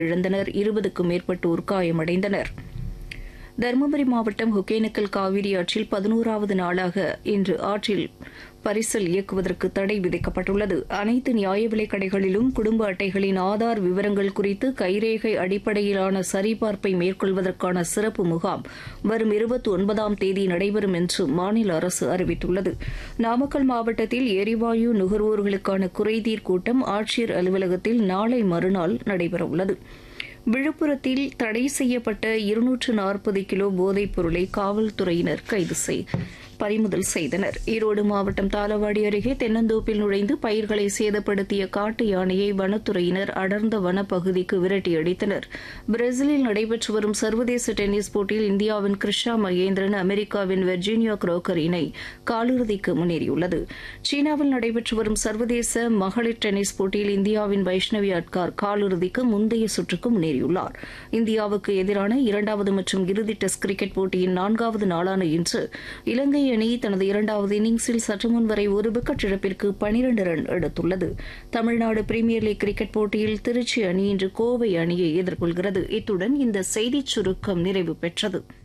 இழந்தனர் இருபதுக்கும் மேற்பட்டோர் காயமடைந்தனர் தருமபுரி மாவட்டம் ஒகேனக்கல் காவிரி ஆற்றில் பதினோராவது நாளாக இன்று ஆற்றில் பரிசல் இயக்குவதற்கு தடை விதிக்கப்பட்டுள்ளது அனைத்து நியாய விலைக் கடைகளிலும் குடும்ப அட்டைகளின் ஆதார் விவரங்கள் குறித்து கைரேகை அடிப்படையிலான சரிபார்ப்பை மேற்கொள்வதற்கான சிறப்பு முகாம் வரும் இருபத்தி ஒன்பதாம் தேதி நடைபெறும் என்று மாநில அரசு அறிவித்துள்ளது நாமக்கல் மாவட்டத்தில் எரிவாயு நுகர்வோர்களுக்கான குறைதீர் கூட்டம் ஆட்சியர் அலுவலகத்தில் நாளை மறுநாள் நடைபெறவுள்ளது விழுப்புரத்தில் தடை செய்யப்பட்ட இருநூற்று நாற்பது கிலோ போதைப் பொருளை காவல்துறையினர் கைது செய் பறிமுதல் செய்தனர் ஈரோடு மாவட்டம் தாளவாடி அருகே தென்னந்தோப்பில் நுழைந்து பயிர்களை சேதப்படுத்திய காட்டு யானையை வனத்துறையினர் அடர்ந்த வனப்பகுதிக்கு விரட்டியடித்தனர் பிரேசிலில் நடைபெற்று வரும் சர்வதேச டென்னிஸ் போட்டியில் இந்தியாவின் கிருஷா மகேந்திரன் அமெரிக்காவின் வெர்ஜீனியா குரோக்கர் இணை காலிறுதிக்கு முன்னேறியுள்ளது சீனாவில் நடைபெற்று வரும் சர்வதேச மகளிர் டென்னிஸ் போட்டியில் இந்தியாவின் வைஷ்ணவி அட்கார் காலிறுதிக்கு முந்தைய சுற்றுக்கு முன்னேறியுள்ளார் இந்தியாவுக்கு எதிரான இரண்டாவது மற்றும் இறுதி டெஸ்ட் கிரிக்கெட் போட்டியின் நான்காவது நாளான இன்று இலங்கை அணி தனது இரண்டாவது இன்னிங்ஸில் சற்று முன் வரை ஒரு விக்கெட் இழப்பிற்கு பனிரண்டு ரன் எடுத்துள்ளது தமிழ்நாடு பிரீமியர் லீக் கிரிக்கெட் போட்டியில் திருச்சி அணி இன்று கோவை அணியை எதிர்கொள்கிறது இத்துடன் இந்த செய்திச் சுருக்கம் நிறைவு பெற்றது